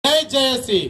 జై జయసి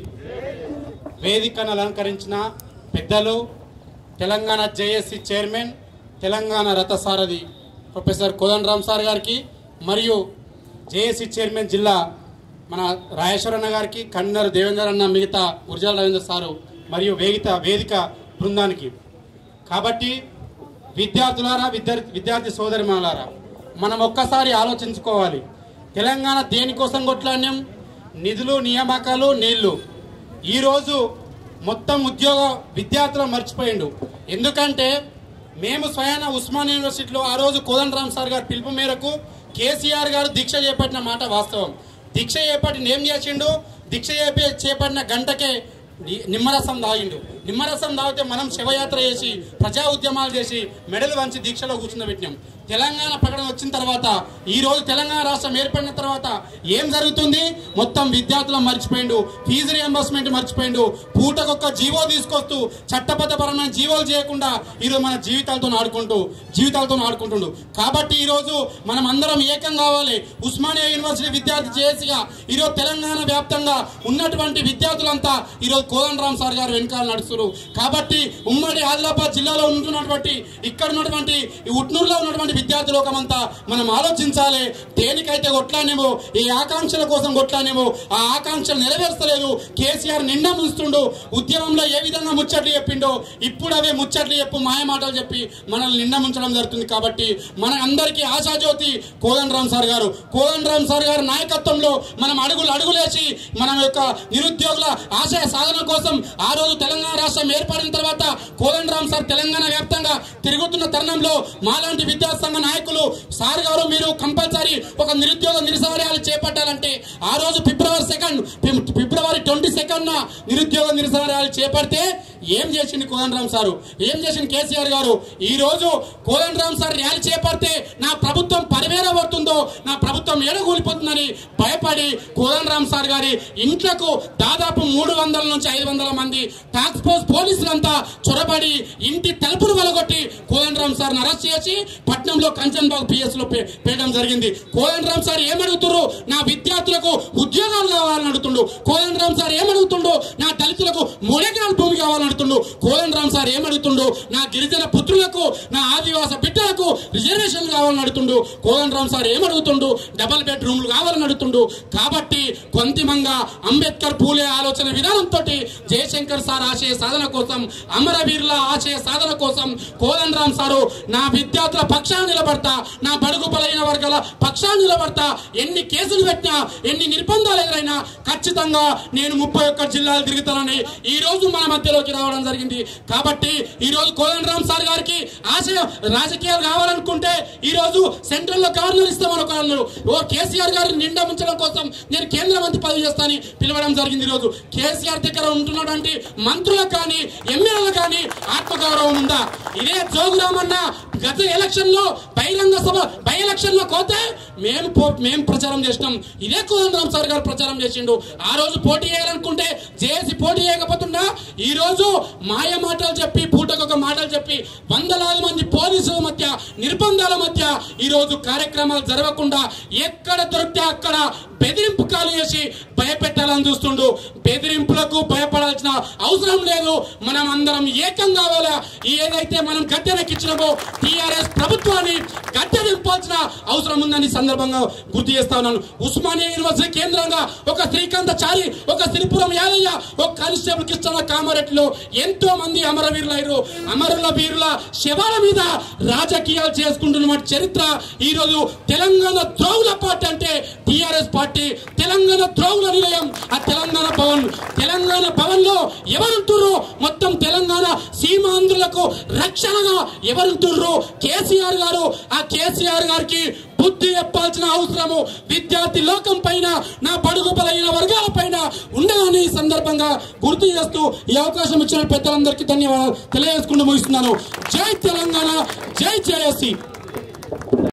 వేదికను అలంకరించిన పెద్దలు తెలంగాణ జేఏసీ చైర్మన్ తెలంగాణ రథసారథి ప్రొఫెసర్ కోదన్ రామ్ సార్ గారికి మరియు జేఏసీ చైర్మన్ జిల్లా మన రాజేశ్వరన్న గారికి కన్నర్ దేవేందర్ అన్న మిగతా ఉర్జాల రవీంద్ర సారు మరియు వేదిక వేదిక బృందానికి కాబట్టి విద్యార్థులారా విద్యార్థి విద్యార్థి సోదరిమణులారా మనం ఒక్కసారి ఆలోచించుకోవాలి తెలంగాణ దేనికోసం కొట్లాడినాం నిధులు నియామకాలు నీళ్లు ఈరోజు మొత్తం ఉద్యోగ విద్యార్థులను మర్చిపోయిండు ఎందుకంటే మేము స్వయాన ఉస్మాన్ యూనివర్సిటీలో ఆ రోజు కోదండరామ్ సార్ గారి పిలుపు మేరకు కేసీఆర్ గారు దీక్ష చేపట్టిన మాట వాస్తవం దీక్ష చేపట్టి ఏం చేసిండు దీక్ష చేపే చేపట్టిన గంటకే ని- నిమ్మరసం తాగిండు నిమ్మరసం తాగితే మనం శివయాత్ర చేసి ప్రజా ఉద్యమాలు చేసి మెడలు వంచి దీక్షలో కూర్చుండబెట్టినాం తెలంగాణ ప్రకటన వచ్చిన తర్వాత ఈ రోజు తెలంగాణ రాష్ట్రం ఏర్పడిన తర్వాత ఏం జరుగుతుంది మొత్తం విద్యార్థులను మర్చిపోయిండు ఫీజు రియంబర్స్మెంట్ మర్చిపోయిండు పూటకొక్క జీవో తీసుకొస్తూ చట్టబద్ధపరమైన జీవోలు చేయకుండా ఈరోజు మన జీవితాలతో ఆడుకుంటూ జీవితాలతో ఆడుకుంటుండు కాబట్టి ఈ రోజు మనం అందరం ఏకం కావాలి ఉస్మానియా యూనివర్సిటీ విద్యార్థి చేసిగా ఈరోజు తెలంగాణ వ్యాప్తంగా ఉన్నటువంటి విద్యార్థులంతా ఈరోజు కోదండ రామ్ సార్ గారు వెనకాల నడుస్తున్నారు కాబట్టి ఉమ్మడి ఆదిలాబాద్ జిల్లాలో ఉంటున్నటువంటి ఇక్కడ ఉన్నటువంటి ఈ ఉట్నూరులో ఉన్నటువంటి విద్యార్థి లోకమంతా మనం ఆలోచించాలి దేనికైతే కొట్లానేమో ఈ ఆకాంక్షల కోసం కొట్లానేమో ఆ ఆకాంక్షలు నెరవేర్చలేదు కేసీఆర్ నిండా ముంచుతుండు ఉద్యమంలో ఏ విధంగా ముచ్చట్లు చెప్పిండో ఇప్పుడు అవే ముచ్చట్లు చెప్పు మాయ మాటలు చెప్పి మనల్ని నిండా ముంచడం జరుగుతుంది కాబట్టి మన అందరికీ ఆశాజ్యోతి కోదండ రామ్ సార్ గారు కోదండ రామ్ సార్ గారి నాయకత్వంలో మనం అడుగులు అడుగులేసి మన యొక్క నిరుద్యోగుల ఆశయ సాధన కోసం ఆ రోజు తెలంగాణ రాష్ట్రం ఏర్పడిన తర్వాత కోదండ రామ్ సార్ తెలంగాణ వ్యాప్తంగా తిరుగుతున్న తరుణంలో మాలాంటి విద్యార్థి సంఘ నాయకులు సార్ గారు మీరు కంపల్సరీ ఒక నిరుద్యోగ నిరసనాలు చేపట్టాలంటే ఆ రోజు February second February twenty second నిరుద్యోగ నిరసనాలు చేపడితే ఏం చేసింది కోదండరామ్ సారు ఏం చేసింది కేసీఆర్ గారు ఈ రోజు కోదండరామ్ సార్ ర్యాలీ చేపడితే నా ప్రభుత్వం పరివేరబడుతుందో నా ప్రభుత్వం ఏడగూలిపోతుందని భయపడి కోదండరామ్ సార్ గారి ఇంట్లకు దాదాపు మూడు వందల నుంచి ఐదు వందల మంది టాస్క్ ఫోర్స్ పోలీసులంతా చొరబడి ఇంటి తలుపులు వలగొట్టి కోదండరామ్ సార్ అరెస్ట్ చేసి పట్నంలో కంచన్బాగ్ పిఎస్ లో పే- పేయడం జరిగింది కోదండరామ్ సార్ ఏమడుగుతున్నారు నా విద్యార్థులకు ఉద్యోగాలు కావాలని అడుగుతుండు కోదండరామ్ సార్ ఏమడుగుతుండు నా దళితులకు మూడెకరాల భూమి కావాలని అడుగుతుండు కోదండరామ్ సార్ ఏమడుగుతుండు నా గిరిజన పుత్రులకు నా ఆదివాస బిడ్డలకు రిజర్వేషన్ కావాలని అడుగుతుండు కోదండరామ్ సార్ ఏమడుగుతుండు డబల్ బెడ్ రూమ్లు కావాలని అడుగుతుండు కాబట్టి కొంతిమంగా అంబేద్కర్ పూలే ఆలోచన విధానంతో జయశంకర్ సార్ ఆశయ సాధన కోసం అమరవీరుల ఆశయ సాధన కోసం కోదండరామ్ సారు నా విద్యార్థుల పక్షాన నిలబడతా నా బడుగు బలైన వర్గాల పక్షాన నిలబడతా ఎన్ని కేసులు పెట్టినా ఎన్ని నిర్బంధాలు ఎదురైనా ఖచ్చితంగా నేను ముప్పై ఒక్క జిల్లాలు తిరుగుతానని ఈ రోజు మన మధ్యలోకి రావడం జరిగింది కాబట్టి ఈ రోజు కోదండరామ్ సార్ గారికి ఆశయం రాజకీయాలు కావాలనుకుంటే ఈ రోజు సెంట్రల్ లో గవర్నర్ ఇస్తామని ఒక అన్నారు ఓ కేసీఆర్ గారిని నిండా ముంచడం కోసం నేను కేంద్ర మంత్రి పదవి చేస్తానని పిలవడం జరిగింది ఈ రోజు కేసీఆర్ దగ్గర ఉంటున్నటువంటి మంత్రులకు కానీ ఎమ్మెల్యేలకు కానీ ఆత్మగౌరవం ఉందా ఇదే జోగురామన్న గత ఎలక్షన్ లో బహిరంగ సభ బై ఎలక్షన్ లో కోతే మేము పో- మేము ప్రచారం చేసినాం ఇదే కోదండరామ్ సార్ గారు ప్రచారం చేసిండు ఆ రోజు పోటీ చేయాలనుకుంటే జేఏసీ పోటీ చేయకపోతున్నా ఈ రోజు మాయ మాటలు చెప్పి పూటకొక మాటలు చెప్పి వందలాది మంది పోలీసుల మధ్య నిర్బంధాల మధ్య ఈ రోజు కార్యక్రమాలు జరగకుండా ఎక్కడ దొరికితే అక్కడ బెదిరింపు కాలు చేసి భయపెట్టాలని చూస్తుండు బెదిరింపులకు భయపడాల్సిన అవసరం లేదు మనం అందరం ఏకం కావాలా ఏదైతే మనం గద్దెనెక్కించినామో టిఆర్ఎస్ ప్రభుత్వాన్ని గద్దె దింపాల్సిన అవసరం ఉందని సందర్భంగా గుర్తు చేస్తా ఉన్నాను ఉస్మానియా యూనివర్సిటీ కేంద్రంగా ఒక శ్రీకాంతచారి ఒక శ్రీపురం యాదయ్య ఒక కానిస్టేబుల్ కృష్ణ కామారెడ్డిలో ఎంతో మంది అమరవీరులైరు అమరుల వీరుల శవాల మీద రాజకీయాలు చేసుకుంటున్న చరిత్ర ఈ రోజు తెలంగాణ ద్రోవుల పార్టీ అంటే టిఆర్ఎస్ పార్టీ తెలంగాణ ద్రోవుల నిలయం ఆ తెలంగాణ భవన్ తెలంగాణ భవన్ లో ఎవరుంటుర్రు మొత్తం తెలంగాణ సీమాంధ్రులకు రక్షణగా ఎవరుంటుర్రు కేసీఆర్ గారు ఆ కేసీఆర్ గారికి బుద్ధి చెప్పాల్సిన అవసరము విద్యార్థి లోకం పైన నా బడుగు బలైన వర్గాల పైన ఉండదని ఈ సందర్భంగా గుర్తు చేస్తూ ఈ అవకాశం ఇచ్చిన పెద్దలందరికీ ధన్యవాదాలు తెలియజేసుకుంటూ ముగిస్తున్నాను జై తెలంగాణ జై జేఎస్సీ